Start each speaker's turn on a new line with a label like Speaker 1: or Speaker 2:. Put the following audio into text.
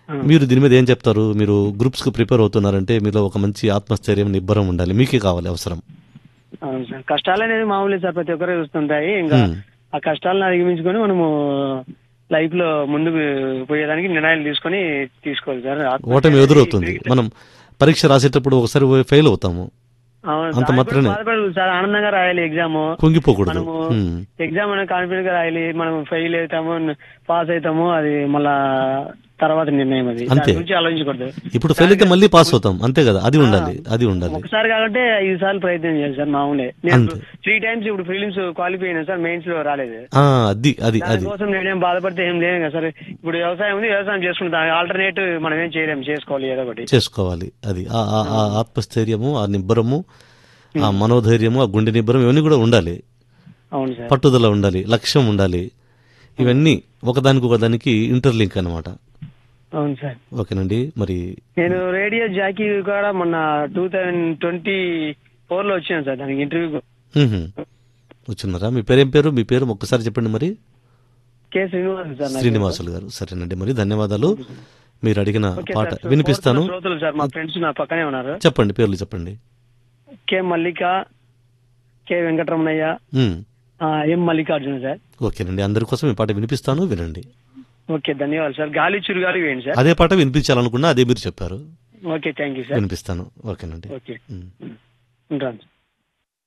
Speaker 1: మీరు దీని మీద ఏం చెప్తారు మీరు గ్రూప్స్ కు ప్రిపేర్ అవుతున్నారంటే మీలో ఒక మంచి ఆత్మస్థైర్యం నిబ్బరం ఉండాలి మీకే కావాలి అవసరం
Speaker 2: అవును సార్ కష్టాలు అనేది మామూలే సార్ ప్రతి ఒక్కరు చూస్తుంటాయి ఇంకా
Speaker 1: మ్మ్.
Speaker 2: ఆ కష్టాలను అధిగమించుకొని మనము లైఫ్ లో ముందుకు పోయేదానికి నిర్ణయాలు తీసుకొని తీసుకోవాలి సార్ ఆత్మ-
Speaker 1: ఓటమి ఎదురవుతుంది మనం పరీక్ష రాసేటప్పుడు ఒకసారి ఫెయిల్ అవుతాము
Speaker 2: అవును
Speaker 1: అంత
Speaker 2: సార్.
Speaker 1: మాత్రమే.
Speaker 2: బాధపడదు సార్ ఆనందంగా రాయాలి ఎగ్జామ్
Speaker 1: కుంగిపోకూడదు
Speaker 2: మనము
Speaker 1: ఉమ్.
Speaker 2: ఎగ్జామ్ అనేది కాన్ఫిడెంట్ గా రాయాలి మనం ఫెయిల్ అవుతాము పాస్ అవుతాము అది మళ్ళా తర్వాత నిర్ణయం అది
Speaker 1: అంతే.
Speaker 2: దాని గురించి ఆలోచించకూడదు
Speaker 1: ఇప్పుడు ఫెయిల్ అయితే మళ్ళీ పాస్ అవుతాం అంతే కదా అది ఉండాలి అది ఉండాలి
Speaker 2: ఒకసారి కాబట్టి ఐదు సార్లు ప్రయత్నం చేయాలి సార్ మామూలే నేను
Speaker 1: అంతే.
Speaker 2: త్రీ టైమ్స్ ఇప్పుడు ఫిలిమ్స్ క్వాలిఫై అయినా సార్ మెయిన్స్ లో రాలేదు
Speaker 1: ఆ, అది అది అది
Speaker 2: దానికోసం నేనేం బాధపడితే ఏం లేదు కదా సార్ ఇప్పుడు వ్యవసాయం ఉంది వ్యవసాయం చేసుకుంటాం ఆల్టర్నేట్ మనం ఏం చేయలేం చేసుకోవాలి ఏదో ఒకటి
Speaker 1: చేసుకోవాలి అది ఆ ఆ- ఆ ఆత్మస్థైర్యము ఆ నిబ్బరము ఆ మనోధైర్యము ఆ గుండె నిబ్బరం ఇవన్నీ కూడా ఉండాలి
Speaker 2: అవును సార్
Speaker 1: పట్టుదల ఉండాలి లక్ష్యం ఉండాలి ఇవన్నీ ఒకదానికి ఒకదానికి ఇంటర్లింక్ అన్నమాట
Speaker 2: అవును సార్
Speaker 1: ఓకేనండి మరి
Speaker 2: నేను రేడియో జాకీ కూడా మొన్న టూ థౌజండ్ ట్వంటీ ఫోర్ లో వచ్చాను సార్ దానికి ఇంటర్వ్యూ
Speaker 1: మ్మ్హ. వచ్చినారా మీ పేరేం పేరు మీ పేరు ఒక్కసారి చెప్పండి మరి
Speaker 2: కె శ్రీనివాస్ సార్ నాకు.
Speaker 1: శ్రీనివాసులు గారు సరేనండి మరి ధన్యవాదాలు మీరు అడిగిన
Speaker 2: ఓకే
Speaker 1: పాట
Speaker 2: సార్.
Speaker 1: వినిపిస్తాను
Speaker 2: ఫోర్త్ శ్రోతలు సార్ మా ఫ్రెండ్స్ నా పక్కనే ఉన్నారు
Speaker 1: చెప్పండి పేర్లు చెప్పండి
Speaker 2: కె మల్లిక కె వెంకటరమణయ్య
Speaker 1: మ్మ్.
Speaker 2: ఆ, ఎం మల్లికార్జున సార్
Speaker 1: ఓకేనండి అందరి కోసం ఈ పాట వినిపిస్తాను వినండి
Speaker 2: ఓకే ధన్యవాదాలు సార్ గాలి చురుగాలి వేయండి సార్
Speaker 1: అదే పాట వినిపించాలనుకున్నా అదే మీరు చెప్పారు
Speaker 2: ఓకే థ్యాంక్ యూ సార్
Speaker 1: వినిపిస్తాను ఓకేనండి
Speaker 2: ఓకే
Speaker 1: మ్మ్.
Speaker 2: ఉంటాను